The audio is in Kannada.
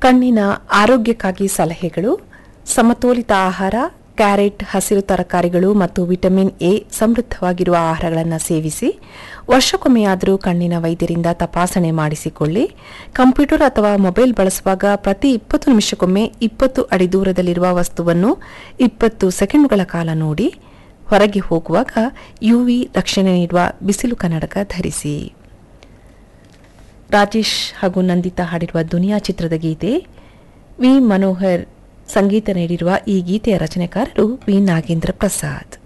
ಕಣ್ಣಿನ ಆರೋಗ್ಯಕ್ಕಾಗಿ ಸಲಹೆಗಳು ಸಮತೋಲಿತ ಆಹಾರ ಕ್ಯಾರೆಟ್ ಹಸಿರು ತರಕಾರಿಗಳು ಮತ್ತು ವಿಟಮಿನ್ ಎ ಸಮೃದ್ಧವಾಗಿರುವ ಆಹಾರಗಳನ್ನು ಸೇವಿಸಿ ವರ್ಷಕ್ಕೊಮ್ಮೆಯಾದರೂ ಕಣ್ಣಿನ ವೈದ್ಯರಿಂದ ತಪಾಸಣೆ ಮಾಡಿಸಿಕೊಳ್ಳಿ ಕಂಪ್ಯೂಟರ್ ಅಥವಾ ಮೊಬೈಲ್ ಬಳಸುವಾಗ ಪ್ರತಿ ಇಪ್ಪತ್ತು ನಿಮಿಷಕ್ಕೊಮ್ಮೆ ಇಪ್ಪತ್ತು ಅಡಿ ದೂರದಲ್ಲಿರುವ ವಸ್ತುವನ್ನು ಇಪ್ಪತ್ತು ಸೆಕೆಂಡುಗಳ ಕಾಲ ನೋಡಿ ಹೊರಗೆ ಹೋಗುವಾಗ ಯುವಿ ರಕ್ಷಣೆ ನೀಡುವ ಬಿಸಿಲು ಕನ್ನಡಕ ಧರಿಸಿ ರಾಜೇಶ್ ಹಾಗೂ ನಂದಿತಾ ಹಾಡಿರುವ ದುನಿಯಾ ಚಿತ್ರದ ಗೀತೆ ವಿ ಮನೋಹರ್ ಸಂಗೀತ ನೀಡಿರುವ ಈ ಗೀತೆಯ ರಚನೆಕಾರರು ವಿ ನಾಗೇಂದ್ರ ಪ್ರಸಾದ್